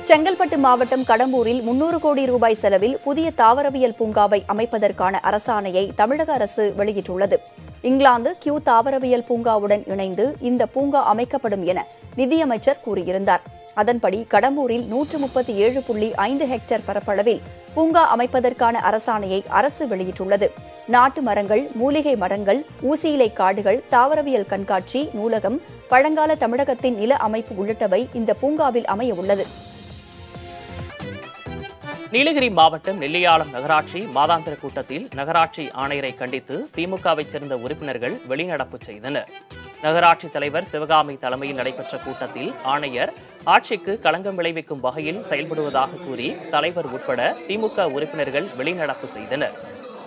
செங்கல்பட்டு மாவட்டம் கடம்பூரில் முன்னூறு கோடி ரூபாய் செலவில் புதிய தாவரவியல் பூங்காவை அமைப்பதற்கான அரசாணையை தமிழக அரசு வெளியிட்டுள்ளது இங்கிலாந்து கியூ தாவரவியல் பூங்காவுடன் இணைந்து இந்த பூங்கா அமைக்கப்படும் என நிதியமைச்சர் கூறியிருந்தார் அதன்படி கடம்பூரில் நூற்று முப்பத்தி ஏழு புள்ளி ஐந்து ஹெக்டேர் பரப்பளவில் பூங்கா அமைப்பதற்கான அரசாணையை அரசு வெளியிட்டுள்ளது நாட்டு மரங்கள் மூலிகை மரங்கள் ஊசியிலை காடுகள் தாவரவியல் கண்காட்சி நூலகம் பழங்கால தமிழகத்தின் நில அமைப்பு உள்ளிட்டவை இந்த பூங்காவில் அமைய உள்ளது நீலகிரி மாவட்டம் நெல்லியாளம் நகராட்சி மாதாந்திர கூட்டத்தில் நகராட்சி ஆணையரை கண்டித்து திமுகவைச் சேர்ந்த உறுப்பினர்கள் வெளிநடப்பு செய்தனர் நகராட்சி தலைவர் சிவகாமி தலைமையில் நடைபெற்ற கூட்டத்தில் ஆணையர் ஆட்சிக்கு களங்கம் விளைவிக்கும் வகையில் செயல்படுவதாக கூறி தலைவர் உட்பட திமுக உறுப்பினர்கள் வெளிநடப்பு செய்தனர்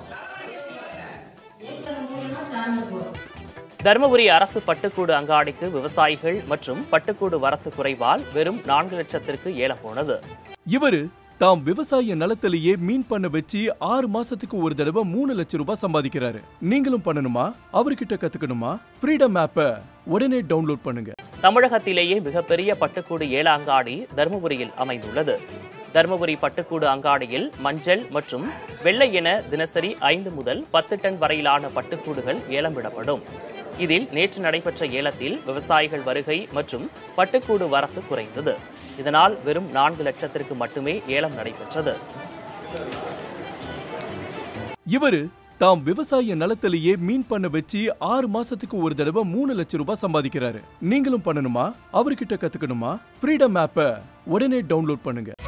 தருமபுரி அரசு பட்டுக்கூடு அங்காடிக்கு விவசாயிகள் மற்றும் பட்டுக்கூடு வரத்து குறைவால் வெறும் நான்கு லட்சத்திற்கு ஏலம் போனது இவரு தாம் விவசாய நிலத்திலேயே மீன் பண்ண வச்சு ஆறு மாசத்துக்கு ஒரு தடவை மூணு லட்சம் ரூபாய் சம்பாதிக்கிறாரு நீங்களும் பண்ணணுமா அவர்கிட்ட கத்துக்கணுமா ஃப்ரீடம் ஆப்பை உடனே டவுன்லோட் பண்ணுங்க தமிழகத்திலேயே மிகப்பெரிய பட்டுக்கூடு ஏல அங்காடி தருமபுரியில் அமைந்துள்ளது தருமபுரி பட்டுக்கூடு அங்காடியில் மஞ்சள் மற்றும் வெள்ளை என தினசரி ஐந்து முதல் பத்து டன் வரையிலான பட்டுக்கூடுகள் ஏலம் விடப்படும் இதில் நேற்று நடைபெற்ற ஏலத்தில் விவசாயிகள் வருகை மற்றும் பட்டுக்கூடு வரத்து குறைந்தது இதனால் வெறும் நான்கு லட்சத்திற்கு மட்டுமே ஏலம் நடைபெற்றது இவரு தாம் விவசாய நிலத்திலேயே மீன் பண்ண வச்சு ஆறு மாசத்துக்கு ஒரு தடவை மூணு லட்சம் ரூபாய் சம்பாதிக்கிறாரு நீங்களும் பண்ணணுமா அவர்கிட்ட கத்துக்கணுமா ஃப்ரீடம் ஆப்பை உடனே டவுன்லோட் பண்ணுங்க